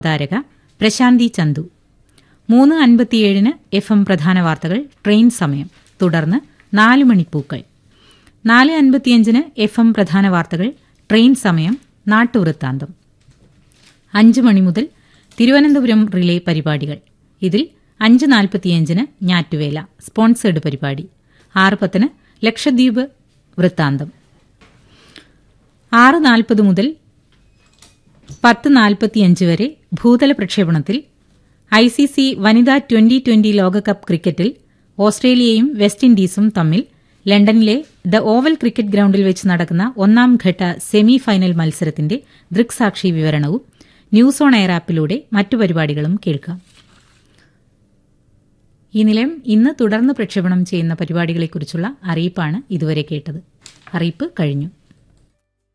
താരക പ്രശാന്തി ചന്തു മൂന്ന് അൻപത്തിയേഴിന് F M പ്രധാന വാർത്തകൾ ട്രെയിൻ സമയം തുടർന്ന് നാല് മണിപ്പൂക്കൾ നാല് അൻപത്തിയഞ്ചിന് എഫ് എം പ്രധാന വാർത്തകൾ ട്രെയിൻ സമയം നാട്ടുവൃത്താന്തം അഞ്ച് മണി മുതൽ തിരുവനന്തപുരം റിലേ പരിപാടികൾ ഇതിൽ അഞ്ച് നാൽപ്പത്തിയഞ്ചിന് ഞാറ്റുവേല സ്പോൺസേഡ് പരിപാടി ആറ് പത്തിന് ലക്ഷദ്വീപ് വൃത്താന്തം ആറ് നാൽപ്പത് മുതൽ പത്ത് നാൽപ്പത്തിയഞ്ച് വരെ ഭൂതല പ്രക്ഷേപണത്തിൽ ഐ സി സി വനിതാ ട്വന്റി ട്വന്റി ലോകകപ്പ് ക്രിക്കറ്റിൽ ഓസ്ട്രേലിയയും വെസ്റ്റ് ഇൻഡീസും തമ്മിൽ ലണ്ടനിലെ ദ ഓവൽ ക്രിക്കറ്റ് ഗ്രൌണ്ടിൽ വെച്ച് നടക്കുന്ന ഒന്നാം ഘട്ട സെമി ഫൈനൽ മത്സരത്തിന്റെ ദൃക്സാക്ഷി വിവരണവും ന്യൂസ് ഓൺ എയർ ആപ്പിലൂടെ മറ്റു പരിപാടികളും കേൾക്കാം ഈ നിലയം ഇന്ന് തുടർന്ന് പ്രക്ഷേപണം ചെയ്യുന്ന പരിപാടികളെക്കുറിച്ചുള്ള അറിയിപ്പാണ് ഇതുവരെ കേട്ടത് അറിയിപ്പ് കഴിഞ്ഞു